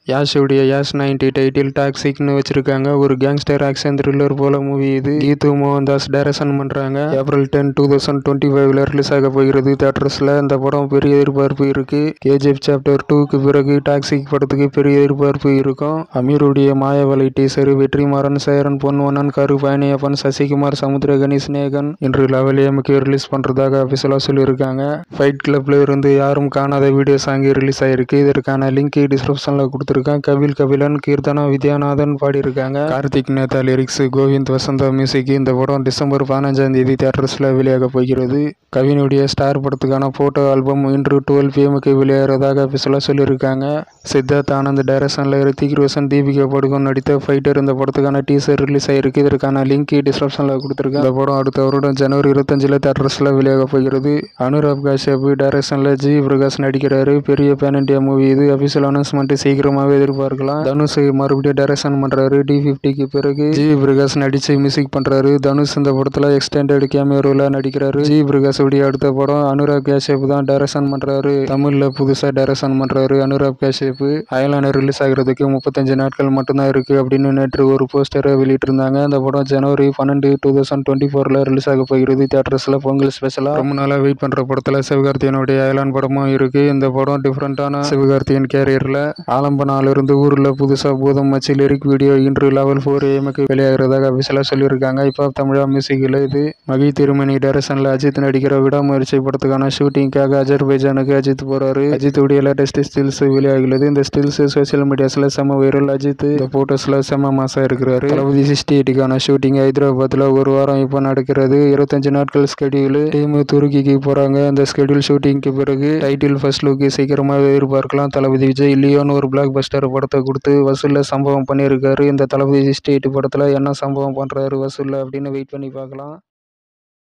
யாஷுடைய Yash ninety title டாக்ஸிக்னு வச்சிருக்காங்க ஒரு கேங்ஸ்டர் ஆக்ஷன் த்ரில்லர் போல மூவி இது கீது மோகன்தாஸ் டைரக்ஷன் பண்றாங்க April ten two thousand twenty ஃபைவ்ல ரிலீஸ் ஆக போகிறது தேட்டர்ஸ்ல இந்த படம் பெரிய எதிர்பார்ப்பு இருக்கு கேஜிஎஃப் சாப்டர் டூக்கு பிறகு டாக்ஸிக் படத்துக்கு பெரிய எதிர்பார்ப்பு இருக்கும் அமீருடைய மாயவலை டீசர் வெற்றிமாறன் சேரன் பொன்வனன் கரு பயணியப்பன் சசிகுமார் சமுத்திரகனி சினேகன் இன்று லெவல் எமுக்கு ரிலீஸ் பண்றதாக அபிஷியலா சொல்லியிருக்காங்க ஃபைட் கிளப்ல இருந்து யாரும் காணாத வீடியோ சாங் ரிலீஸ் ஆயிருக்கு இதற்கான லிங்க் டிஸ்கிரிப்ஷன்ல கொடுத்துருக்கேன் கபில் கபிலன் கீர்த்தனா வித்யாநாதன் பாடியிருக்காங்க கார்த்திக் நேதா லிரிக்ஸ் கோவிந்த் வசந்தா மியூசிக் இந்த படம் டிசம்பர் பதினஞ்சாம் தேதி தியேட்டர்ஸ்ல வெளியாக போகிறது கவினுடைய ஸ்டார் படத்துக்கான போட்டோ ஆல்பம் இன்று டுவெல் பிஎம்க்கு வெளியேறதாக அபிஷியலா சொல்லியிருக்காங்க சித்தார்த் ஆனந்த் டைரக்ஷன்ல ரித்திக் ரோஷன் தீபிகா படுகோன் நடித்த ஃபைட்டர் இந்த படத்துக்கான டீசர் ரிலீஸ் ஆயிருக்கு இதற்கான லிங்க் டிஸ்கிரிப்ஷன்ல கொடுத்துருக்கேன் இந்த படம் அடுத்த வருடம் ஜனவரி இருபத்தஞ்சில் தியேட்டர்ஸ்ல வெளியாக போகிறது அனுராப் காஷ்யப் டைரக்ஷன்ல ஜி பிரகாஷ் நடிக்கிறாரு பெரிய பேன் இண்டியா மூவி இது அபிஷியல் அனௌன்ஸ்மெண்ட் சீக்கிரமாவே எதிர்பார்க்கலாம் தனுஷ் மறுபடியும் டைரக்ஷன் பண்றாரு டி ஃபிஃப்டிக்கு பிறகு ஜி பிரகாஷ் நடிச்சு மியூசிக் பண்றாரு தனுஷ் இந்த படத்துல எக்ஸ்டெண்டட் கேமியோ ரோல நடிக்கிறாரு ஜி பிரகாஷ் உடைய அடுத்த படம் அனுராக் காஷ்யப் தான் டைரக்ஷன் பண்றாரு தமிழ்ல புதுசா டைரக்ஷன் பண்றாரு அனுராக் காஷ்யப் அயலான ரிலீஸ் ஆகிறதுக்கு முப்பத்தஞ்சு நாட்கள் மட்டும்தான் இருக்கு அப்படின்னு நேற்று ஒரு போஸ்டரை வெளியிட்டிருந்தாங்க அந்த படம் ஜனவரி பன்னெண்டு டூ தௌசண்ட் டுவெண்ட்டி ஃபோர்ல ரிலீஸ் ஆக போகிறது தியேட்டர்ஸ்ல பொங்கல் ஸ்பெஷலா ரொம்ப நாளா வெயிட் பண்ற படத்துல சிவகார்த்தியனுடைய அயலான் படமும் இருக்கு இந்த படம் டிஃப்ரெண்டான சிவகார்த்தியன் கேரியர்ல ஆலம்பனால இருந்து ஊர்ல புதுசா பூதம் மச்சி லிரிக் வீடியோ இன்று லெவல் ஃபோர் ஏஎம்க்கு வெளியாகிறதாக அபிஷியலா சொல்லியிருக்காங்க இப்போ தமிழா மியூசிக்கில் இது மகி திருமணி டைரக்ஷன்ல அஜித் நடிக்கிற விடாமுயற்சி படத்துக்கான ஷூட்டிங்காக அஜர்பைஜானுக்கு அஜித் போறாரு அஜித் உடைய லேட்டஸ்ட் ஸ்டில்ஸ் வெளியாகிறது இந்த ஸ்டில்ஸ் சோசியல் மீடியாஸ்ல செம வைரல் அஜித் இந்த போட்டோஸ்ல செம மாசா இருக்கிறாரு தளபதி சிக்ஸ்டி எயிட்டுக்கான ஷூட்டிங் ஹைதராபாத்ல ஒரு வாரம் இப்போ நடக்கிறது இருபத்தஞ்சு நாட்கள் ஸ்கெடியூல் டீம் துருக்கிக்கு போறாங்க அந்த ஸ்கெடியூல் ஷூட்டிங்க்கு பிறகு டைட்டில் ஃபர்ஸ்ட் லுக் சீக்கிரமாக எதிர்பார்க்கலாம் தளபதி விஜய் லியோன்னு ஒரு பிளாக் பஸ்டர் படத்தை கொடுத்து வசூல்ல சம்பவம் பண்ணியிருக்காரு இந்த தளபதி சிக்ஸ்டி எயிட் படத்துல என்ன சம்பவம் பண்றாரு வசூல்ல அப்படின்னு வெயிட் பண்ணி பார்க்கலாம்